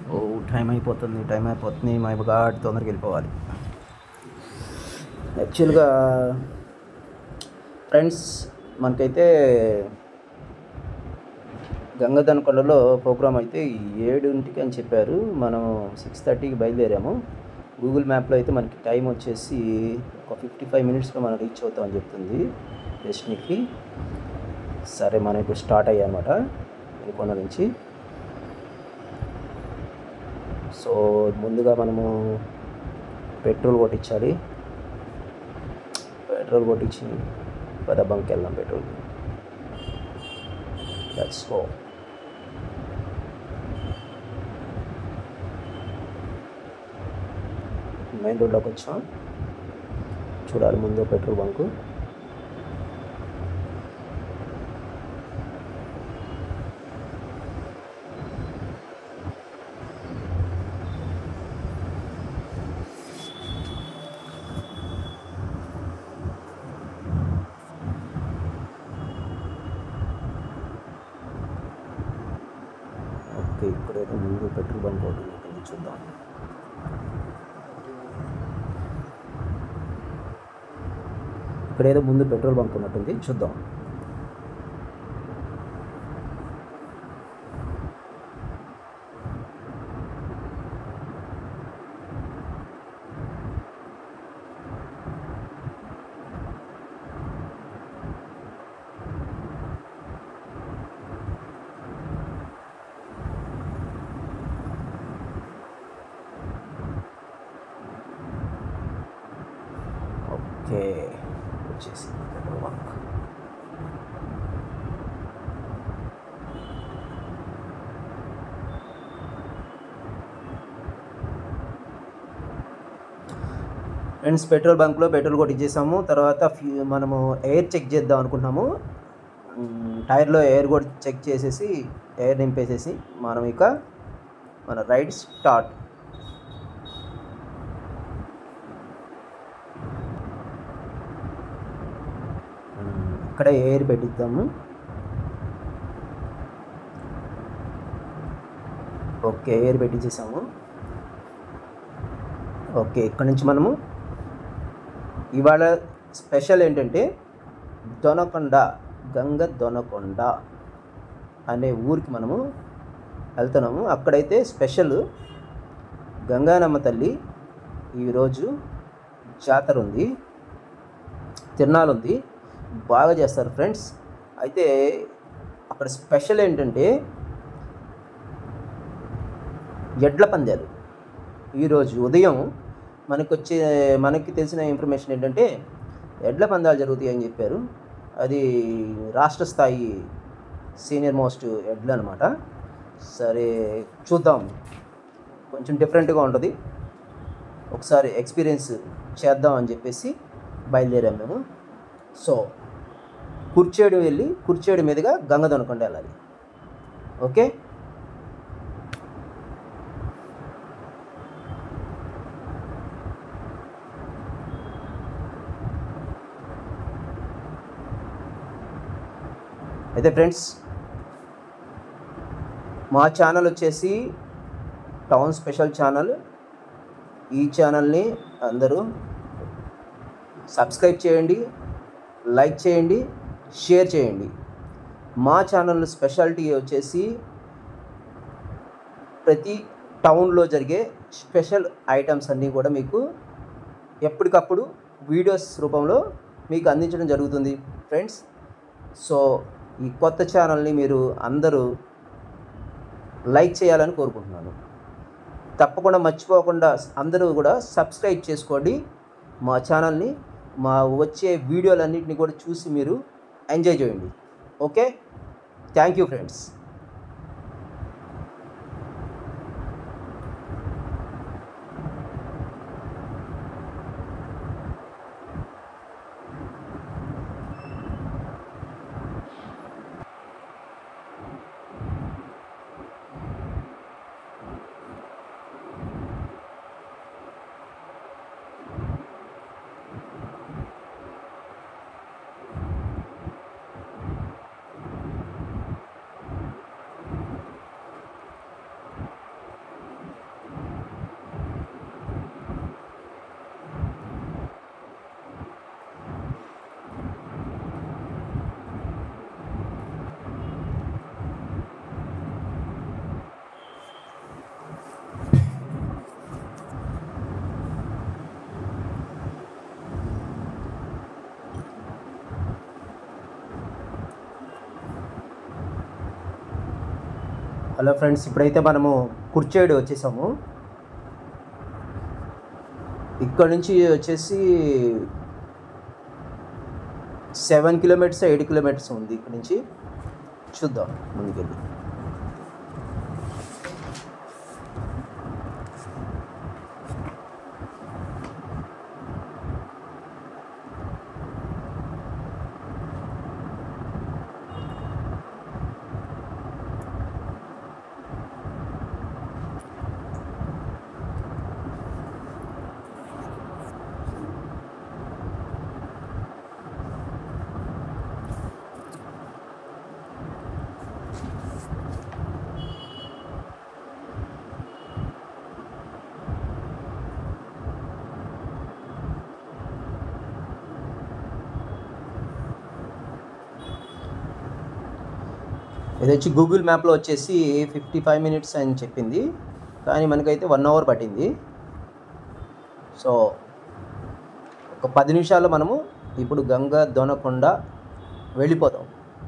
ఓ time అయిపోతుంది time అయిపోతుంది my god తొందరగా వెళ్ళిపోవాలి యాక్చువల్గా ఫ్రెండ్స్ మనకైతే గంగదనకొండలో ప్రోగ్రామ్ అయితే ఏడింటికి అని చెప్పారు మనం సిక్స్ థర్టీకి బయలుదేరాము గూగుల్ మ్యాప్లో అయితే మనకి టైం వచ్చేసి ఒక ఫిఫ్టీ ఫైవ్ మినిట్స్లో మనం రీచ్ అవుతామని చెప్తుంది డెస్టినీకి సరే మనం ఇప్పుడు స్టార్ట్ అయ్యామన్నమాట వెనుకొండ నుంచి సో ముందుగా మనము పెట్రోల్ కొట్టించాలి పెట్రోల్ కొట్టించి పెద్ద బంక్ వెళ్దాం పెట్రోల్ లెట్స్ గో మెయిన్ రోడ్లోకి వచ్చాం చూడాలి ముందు పెట్రోల్ బంకు ఓకే ఇక్కడైతే ముందు పెట్రోల్ బంక్ ఒకటి ఉన్నట్టుంది చూద్దాం ఇక్కడేదో ముందు పెట్రోల్ బంక్ ఉన్నట్టుంది చూద్దాం ఓకే వచ్చేసి పెట్రోల్ బంక్ ఫ్రెండ్స్ పెట్రోల్ బంక్లో పెట్రోల్ కొట్టించేసాము తర్వాత ఫ్యూ మనము ఎయిర్ చెక్ చేద్దాం అనుకుంటున్నాము మ్, టైర్లో ఎయిర్ కూడా చెక్ చేసేసి ఎయిర్ నింపేసేసి మనం ఇక మన రైడ్ స్టార్ట్ మ్, ఇక్కడ ఎయిర్ పెట్టిద్దాము ఓకే ఎయిర్ పెట్టించేసాము ఓకే ఇక్కడ నుంచి మనము ఇవాళ స్పెషల్ ఏంటంటే దొనకొండ గంగ దొనకొండ అనే ఊరికి మనము వెళ్తున్నాము అక్కడైతే స్పెషల్ గంగానమ్మ తల్లి ఈరోజు జాతర ఉంది తిరునాళ్ళు ఉంది బాగా చేస్తారు ఫ్రెండ్స్ అయితే అక్కడ స్పెషల్ ఏంటంటే ఎడ్ల పందాలు ఈరోజు ఉదయం మనకు వచ్చే మనకి తెలిసిన ఇన్ఫర్మేషన్ ఏంటంటే ఎడ్ల పందాలు జరుగుతాయి అని చెప్పారు అది రాష్ట్ర స్థాయి సీనియర్ మోస్ట్ ఎడ్లు అనమాట సరే చూద్దాం కొంచెం డిఫరెంట్గా ఉంటుంది ఒకసారి ఎక్స్పీరియన్స్ చేద్దాం అని చెప్పేసి బయలుదేరాం మేము సో కుర్చేడు వెళ్ళి కుర్చేడు మీదుగా గంగదొనకొండ వెళ్ళాలి ఓకే అయితే ఫ్రెండ్స్ మా ఛానల్ వచ్చేసి టౌన్ స్పెషల్ ఛానల్ ఈ ఛానల్ని అందరూ సబ్స్క్రైబ్ చేయండి లైక్ చేయండి షేర్ చేయండి మా ఛానల్ స్పెషాలిటీ వచ్చేసి ప్రతి టౌన్లో జరిగే స్పెషల్ ఐటమ్స్ అన్నీ కూడా మీకు ఎప్పటికప్పుడు వీడియోస్ రూపంలో మీకు అందించడం జరుగుతుంది ఫ్రెండ్స్ సో ఈ కొత్త ఛానల్ని మీరు అందరూ లైక్ చేయాలని కోరుకుంటున్నాను తప్పకుండా మర్చిపోకుండా అందరూ కూడా సబ్స్క్రైబ్ చేసుకోండి మా ఛానల్ని మా వచ్చే వీడియోలన్నింటినీ కూడా చూసి మీరు ఎంజాయ్ చేయండి okay thank you friends hello friends ఇప్పుడైతే మనము కుర్చేడు వచ్చేసాము ఇక్కడ నుంచి వచ్చేసి సెవెన్ కిలోమీటర్స్ ఎయిట్ కిలోమీటర్స్ ఉంది ఇక్కడ నుంచి చూద్దాం ముందుకెళ్ళి ఇది వచ్చి గూగుల్ మ్యాప్లో వచ్చేసి ఫిఫ్టీ ఫైవ్ మినిట్స్ అని చెప్పింది కానీ మనకైతే వన్ అవర్ పట్టింది సో ఒక పది నిమిషాల్లో మనము ఇప్పుడు గంగ దొనకొండ వెళ్ళిపోతాం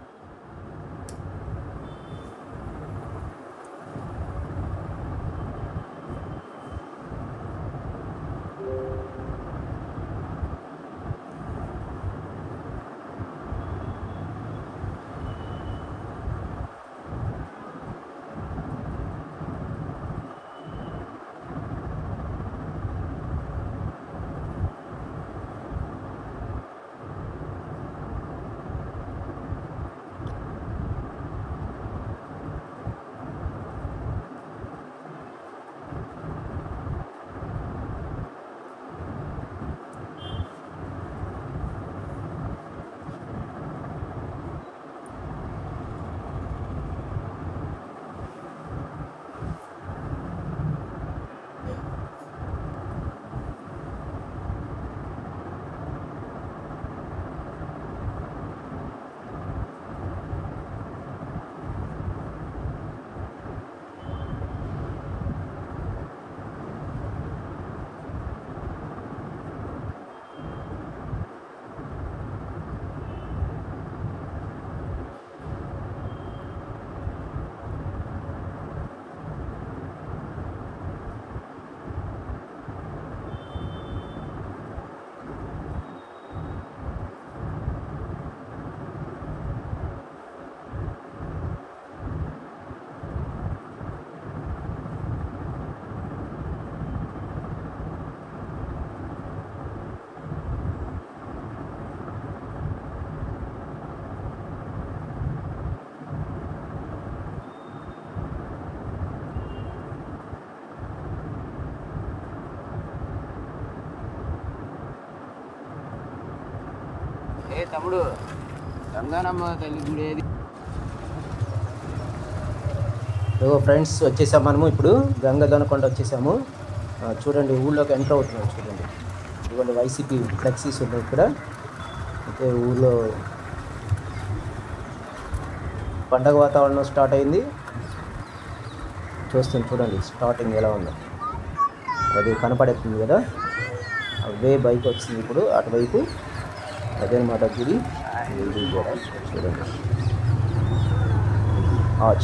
ఏ తమ్ముడు గంగానమ్మ తల్లి గుడి ఏది ఇదిగో ఫ్రెండ్స్ వచ్చేసాం మనము ఇప్పుడు గంగ దొనకొండ వచ్చేసాము ఆ, చూడండి ఊళ్ళోకి ఎంటర్ అవుతున్నాం చూడండి ఇదిగోండి వైసీపీ ఫ్లెక్సీస్ ఉన్నాయి ఇక్కడ అయితే ఊళ్ళో పండగ వాతావరణం స్టార్ట్ అయింది చూస్తుంది చూడండి స్టార్టింగ్ ఎలా ఉందో అది కనపడుతుంది కదా అవే బైక్ వచ్చింది ఇప్పుడు అటువైపు అదేనమాట గుడి ఇది కూడా చూడండి ఆచ్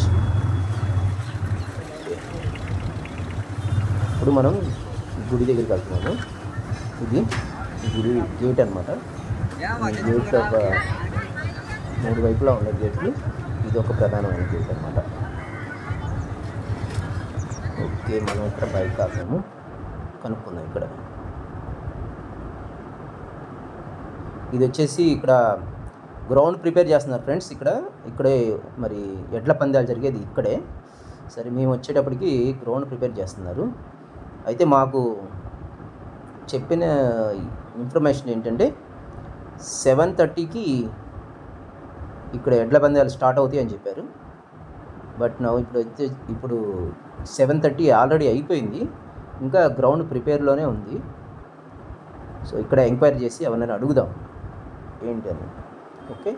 ఇప్పుడు మనం గుడి దగ్గరికి వెళ్తున్నాము ఇది గుడి గేట్ అనమాట గేట్ ఒక మూడు వైపులా ఉన్నాయి గేట్లు ఇది ఒక ప్రధానమైన గేట్ అనమాట ఓకే మనం ఇక్కడ బైక్ ఆపాము కనుక్కుందాం ఇక్కడ ఇది వచ్చేసి ఇక్కడ గ్రౌండ్ ప్రిపేర్ చేస్తున్నారు ఫ్రెండ్స్ ఇక్కడ ఇక్కడే మరి ఎడ్ల పందాలు జరిగేది ఇక్కడే సరే మేము వచ్చేటప్పటికి గ్రౌండ్ ప్రిపేర్ చేస్తున్నారు అయితే మాకు చెప్పిన ఇన్ఫర్మేషన్ ఏంటంటే సెవెన్ థర్టీకి ఇక్కడ ఎడ్ల పందాలు స్టార్ట్ అవుతాయి అని చెప్పారు బట్ నా ఇప్పుడు అయితే ఇప్పుడు సెవెన్ థర్టీ ఆల్రెడీ అయిపోయింది ఇంకా గ్రౌండ్ ప్రిపేర్లోనే ఉంది సో ఇక్కడ ఎంక్వైరీ చేసి ఎవరినైనా అడుగుదాం ఏంటి అని ఓకే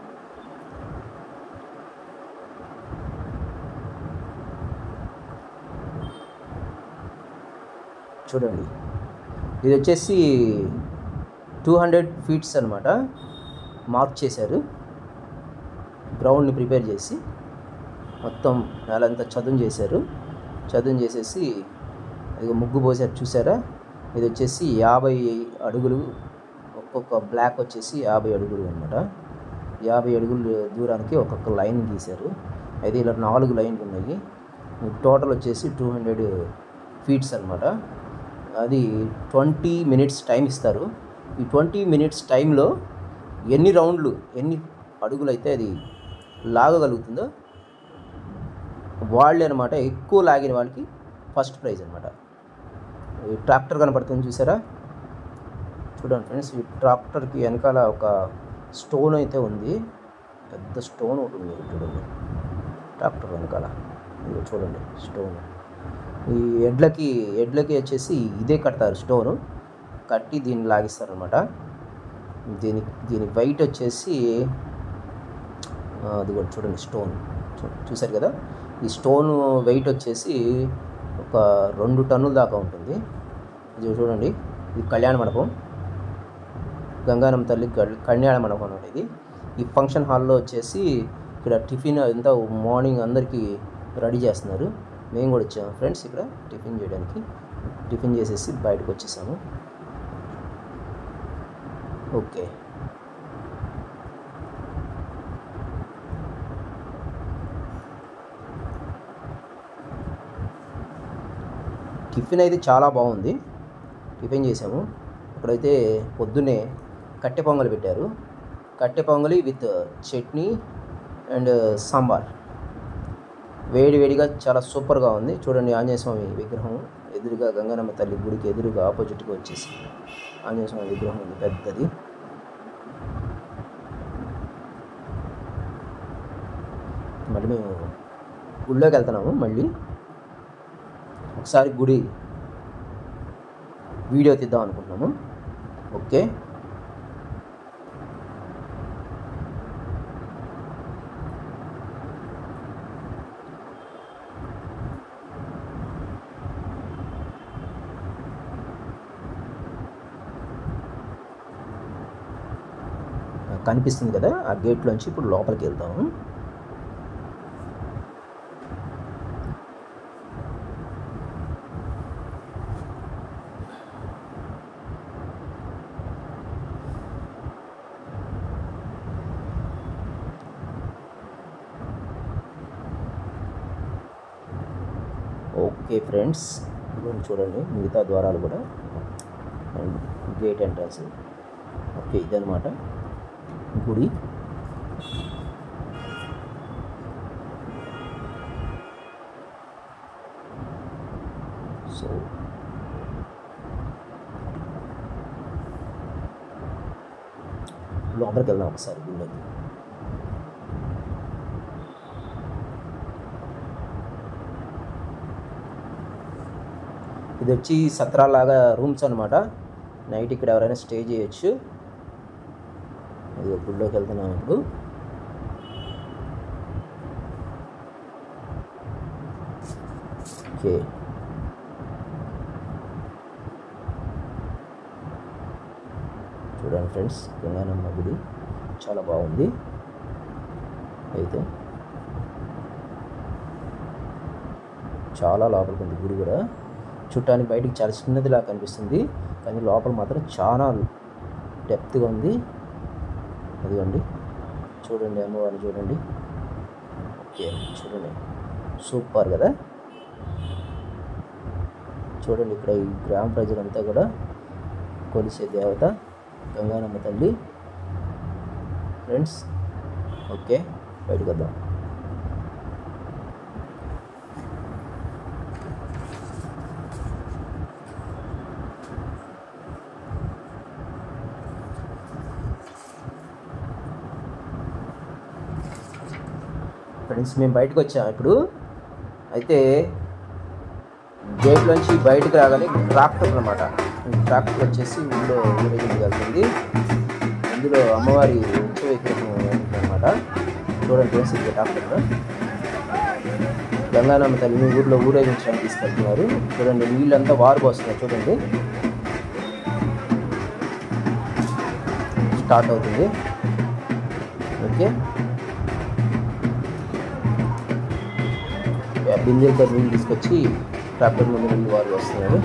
చూడండి ఇది వచ్చేసి టూ హండ్రెడ్ ఫీట్స్ అనమాట మార్క్ చేశారు గ్రౌండ్ని ప్రిపేర్ చేసి మొత్తం నేలంతా చదును చేశారు చదును చేసేసి ఇక ముగ్గు పోసారు చూసారా ఇది వచ్చేసి యాభై అడుగులు ఒక్కొక్క బ్లాక్ వచ్చేసి యాభై అడుగులు అనమాట యాభై అడుగులు దూరానికి ఒక్కొక్క లైన్ గీశారు అయితే ఇలా నాలుగు లైన్లు ఉన్నాయి టోటల్ వచ్చేసి టూ హండ్రెడ్ ఫీట్స్ అనమాట అది ట్వంటీ మినిట్స్ టైం ఇస్తారు ఈ ట్వంటీ మినిట్స్ టైంలో ఎన్ని రౌండ్లు ఎన్ని అడుగులు అయితే అది లాగగలుగుతుందో వాళ్ళే అనమాట ఎక్కువ లాగిన వాళ్ళకి ఫస్ట్ ప్రైజ్ అనమాట ఈ ట్రాక్టర్ కనపడుతుంది చూసారా చూడండి ఫ్రెండ్స్ ఈ ట్రాక్టర్కి వెనకాల ఒక స్టోన్ అయితే ఉంది పెద్ద స్టోన్ ఒకటి ఉంది చూడండి ట్రాక్టర్ వెనకాల ఇదిగో చూడండి స్టోన్ ఈ ఎడ్లకి ఎడ్లకి వచ్చేసి ఇదే కడతారు స్టోను కట్టి దీన్ని లాగిస్తారనమాట దీని దీని వెయిట్ వచ్చేసి ఆ, అది కూడా చూడండి స్టోన్ చూ- చూశారు కదా ఈ స్టోన్ వెయిట్ వచ్చేసి ఒక రెండు టన్నుల దాకా ఉంటుంది ఇది చూడండి ఇది కళ్యాణ మండపం గంగానం తల్లి గల్- కళ్యాణ మండపం అనమాట ఇది ఈ ఫంక్షన్ హాల్లో వచ్చేసి ఇక్కడ టిఫిన్ అంతా మార్నింగ్ అందరికీ రెడీ చేస్తున్నారు మేము కూడా వచ్చాము ఫ్రెండ్స్ ఇక్కడ టిఫిన్ చేయడానికి టిఫిన్ చేసేసి బయటకు వచ్చేసాము ఓకే టిఫిన్ అయితే చాలా బాగుంది టిఫిన్ చేసాము ఇక్కడైతే పొద్దున్నే కట్టె పొంగల్ పెట్టారు కట్టె పొంగలి విత్ చట్నీ అండ్ సాంబార్ వేడి వేడిగా చాలా సూపర్గా ఉంది చూడండి ఆంజనేయ స్వామి విగ్రహం ఎదురుగా గంగానమ్మ తల్లి గుడికి ఎదురుగా ఆపోజిట్గా వచ్చేసి ఆంజనేయ స్వామి విగ్రహం ఉంది పెద్దది మళ్ళీ మేము గుడిలోకి వెళ్తున్నాము మళ్ళీ ఒకసారి గుడి వీడియో తీద్దాం అనుకుంటున్నాము ఓకే కనిపిస్తుంది కదా ఆ గేట్లోంచి ఇప్పుడు లోపలికి వెళ్తాము ఓకే ఫ్రెండ్స్ ఇదిగోండి చూడండి మిగతా ద్వారాలు కూడా అండ్ గేట్ ఎంట్రన్స్ ఓకే ఇదనమాట గుడి సో లోపలికి వెళ్దాం ఒకసారి గుడిలోకి ఇది వచ్చి సత్రాలాగా రూమ్స్ అనమాట నైట్ ఇక్కడ ఎవరైనా స్టే చేయొచ్చు ఇది గుడిలోకి వెళ్తున్నాం ఇప్పుడు ఓకే చూడండి ఫ్రెండ్స్ గంగానమ్మ గుడి చాలా బాగుంది అయితే చాలా లోపలికి ఉంది గుడి కూడా చూడటానికి బయటికి చాలా చిన్నదిలా కనిపిస్తుంది కానీ లోపల మాత్రం చాలా డెప్త్గా ఉంది అదిగోండి చూడండి అమ్మవారిని చూడండి ఓకే చూడండి సూపర్ కదా చూడండి ఇక్కడ ఈ గ్రామ ప్రజలంతా కూడా కొలిసే దేవత గంగానమ్మ తల్లి ఫ్రెండ్స్ ఓకే బయటకు వద్దాం ఫ్రెండ్స్ మేము బయటకు వచ్చాము ఇప్పుడు అయితే గేట్లోంచి బయటకు రాగానే ట్రాక్టర్ అనమాట ట్రాక్టర్ వచ్చేసి ఊళ్ళో ఊరేగింపు వెళ్తుంది అందులో అమ్మవారి ఉత్సవ విగ్రహం అనమాట చూడండి ఫ్రెండ్స్ ఇది ట్రాక్టర్ గంగానమ్మ తల్లిని ఊర్లో ఊరేగించడానికి తీసుకెళ్తున్నారు చూడండి నీళ్ళంతా వారు పోస్తున్నారు చూడండి స్టార్ట్ అవుతుంది ఓకే బిందెలతో నీళ్ళు తీసుకొచ్చి ట్రాక్టర్ ముందు నుండి వారు వస్తున్నారు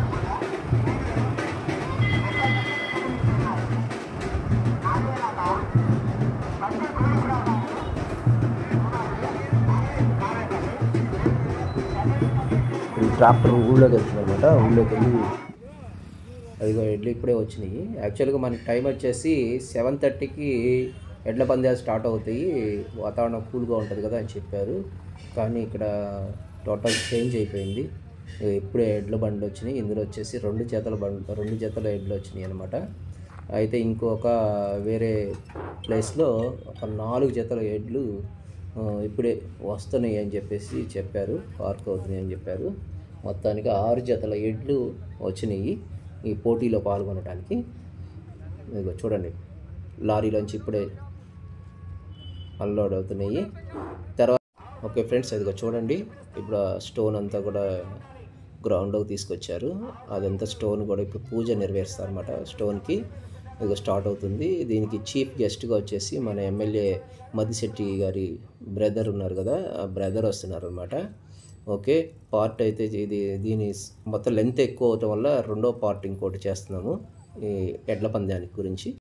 ఈ ట్రాక్టర్ ఊళ్ళోకి వెళ్తుంది అనమాట ఊళ్ళోకి వెళ్ళి అదిగో ఎడ్లు ఇప్పుడే వచ్చినాయి యాక్చువల్గా మనకి టైం వచ్చేసి సెవెన్ థర్టీకి ఎడ్ల పందాలు స్టార్ట్ అవుతాయి వాతావరణం కూల్గా ఉంటుంది కదా అని చెప్పారు కానీ ఇక్కడ టోటల్ చేంజ్ అయిపోయింది ఇప్పుడే ఎడ్ల బండ్లు వచ్చినాయి ఇందులో వచ్చేసి రెండు జతల బండ్లు రెండు జతల ఎడ్లు వచ్చినాయి అనమాట అయితే ఇంకొక వేరే ప్లేస్లో ఒక నాలుగు జతల ఎడ్లు ఆ, ఇప్పుడే వస్తున్నాయి అని చెప్పేసి చెప్పారు పార్క్ అవుతున్నాయి అని చెప్పారు మొత్తానికి ఆరు జతల ఎడ్లు వచ్చినాయి ఈ పోటీలో పాల్గొనడానికి ఇదిగో చూడండి లారీలోంచి ఇప్పుడే అన్లోడ్ అవుతున్నాయి తర్వాత ఓకే ఫ్రెండ్స్ ఇదిగో చూడండి ఇప్పుడు ఆ స్టోన్ అంతా కూడా గ్రౌండ్లోకి తీసుకొచ్చారు అదంతా స్టోన్ కూడా ఇప్పుడు పూజ నెరవేరుస్తారు అనమాట స్టోన్కి ఇదిగో స్టార్ట్ అవుతుంది దీనికి చీఫ్ గెస్ట్గా వచ్చేసి మన ఎమ్మెల్యే మదిశెట్టి గారి బ్రదర్ ఉన్నారు కదా ఆ బ్రదర్ వస్తున్నారు అనమాట ఓకే పార్ట్ అయితే ఇది దీని మొత్తం లెంత్ ఎక్కువ అవటం వల్ల రెండో పార్ట్ ఇంకోటి చేస్తున్నాము ఈ ఎడ్ల పందానికి గురించి